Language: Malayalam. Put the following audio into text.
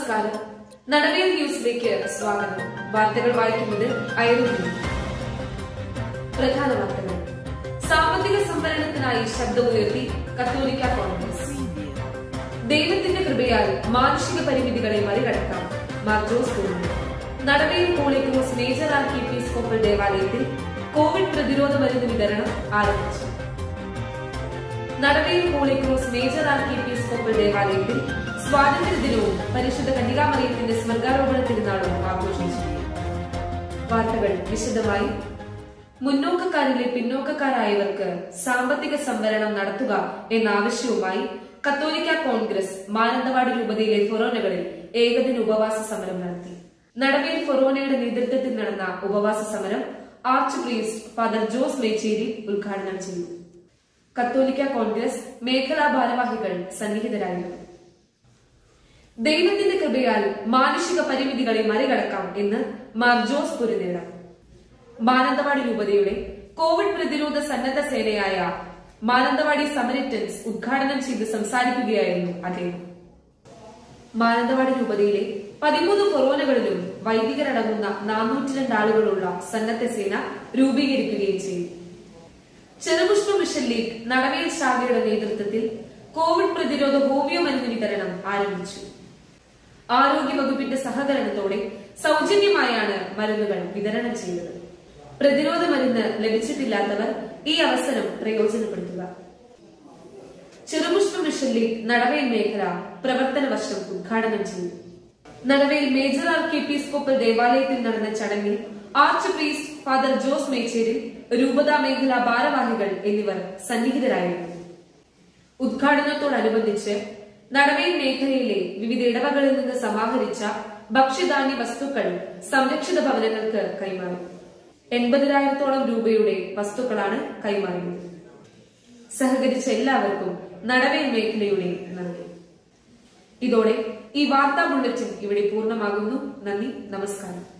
നമസ്കാരം നടവേൽ ന്യൂസിലേക്ക് സ്വാഗതം വാർത്തകൾ വായിക്കുന്നത് ഐറിൻ പ്രധാന വാർത്തകൾ സാമ്പത്തിക സംവരണത്തിനായി ശബ്ദമുയർത്തി കത്തോലിക്ക കോൺഗ്രസ് ദൈവത്തിന്റെ കൃപയാൽ മാനുഷിക പരിമിതികളെ മറികടക്കാം മാർജോസ് കുറുമ്പ് നടവേൽ പോളിക്രോസ് മേജർ ആർക്കി എപ്പിസ്കോപ്പൽ ദേവാലയത്തിൽ കോവിഡ് പ്രതിരോധ മരുന്ന് വിതരണം ആരംഭിച്ചു നടവേൽ പോളിക്രോസ് മേജർ ആർക്കി എപ്പിസ്കോപ്പൽ ദേവാലയത്തിൽ സ്വാതന്ത്ര്യ ദിനവും പരിശുദ്ധ കന്യകാമറിയത്തിന്റെ സ്വർഗാരോപണ തിരുനാളും ആഘോഷിച്ചു വാർത്തകൾ വിശദമായി മുന്നോക്കക്കാരിലെ പിന്നോക്കക്കാരായവർക്ക് സാമ്പത്തിക സംവരണം നടത്തുക എന്ന ആവശ്യവുമായി കത്തോലിക്ക കോൺഗ്രസ് മാനന്തവാടി രൂപതയിലെ ഫൊറോനകളിൽ ഏകദിന ഉപവാസ സമരം നടത്തി നടവേൽ ഫൊറോനയുടെ നേതൃത്വത്തിൽ നടന്ന ഉപവാസ സമരം archpriest father Jose Mecheri ഉദ്ഘാടനം ചെയ്തു കത്തോലിക്ക കോൺഗ്രസ് മേഖലാ ഭാരവാഹികൾ സന്നിഹിതരായിരുന്നു ദൈവത്തിന്റെ കൃപയാൽ മാനുഷിക പരിമിതികളെ മറികടക്കാം എന്ന് മാർ ജോസ് പുരുനേട മാനന്തവാടി രൂപതയുടെ കോവിഡ് പ്രതിരോധ സന്നദ്ധ സേനയായ മാനന്തവാടി സമരിറ്റൻസ് ഉദ്ഘാടനം ചെയ്ത് സംസാരിക്കുകയായിരുന്നു അദ്ദേഹം മാനന്തവാടി രൂപതയിലെ പതിമൂന്ന് കൊറോനകളിലും വൈദികരടങ്ങുന്ന നാനൂറ്റി രണ്ട് ആളുകളുള്ള സന്നദ്ധ സേന രൂപീകരിക്കുകയും ചെയ്തു ചെറുപുഷ്പ മിഷൻ ലീഗ് നടവേൽ ശാഖയുടെ നേതൃത്വത്തിൽ കോവിഡ് പ്രതിരോധ ഹോമിയോ മരുന്ന് വിതരണം ആരംഭിച്ചു ആരോഗ്യ വകുപ്പിന്റെ സഹകരണത്തോടെ സൗജന്യമായാണ് മരുന്നുകൾ വിതരണം ചെയ്തത് പ്രതിരോധ മരുന്ന് ലഭിച്ചിട്ടില്ലാത്തവർ ഈ അവസരം പ്രയോജനപ്പെടുത്തുക ചെറുപുഷ്പ മിഷൻ ലീഗ് നടവേൽ മേഖല പ്രവർത്തന വർഷം ഉദ്ഘാടനം ചെയ്തു നടവേൽ മേജർ ആർക്കി എപ്പിസ്കോപ്പൽ ദേവാലയത്തിൽ നടന്ന ചടങ്ങിൽ ആർച്ച് പ്രീസ്റ്റ് ഫാദർ ജോസ് മേച്ചേരിൽ രൂപത മേഖല ഭാരവാഹികൾ എന്നിവർ സന്നിഹിതരായിരുന്നു ഉദ്ഘാടനത്തോടനുബന്ധിച്ച് നടവേൽ മേഖലയിലെ വിവിധ ഇടവകളിൽ നിന്ന് സമാഹരിച്ച ഭക്ഷ്യധാന്യ വസ്തുക്കൾ സംരക്ഷിത ഭവനങ്ങൾക്ക് കൈമാറി എൺപതിനായിരത്തോളം രൂപയുടെ വസ്തുക്കളാണ് കൈമാറിയത് സഹകരിച്ച എല്ലാവർക്കും നടവേൽ മേഖലയുടെ നന്ദി ഇതോടെ ഈ വാർത്താ ബുള്ളറ്റിൻ ഇവിടെ പൂർണ്ണമാകുന്നു നന്ദി നമസ്കാരം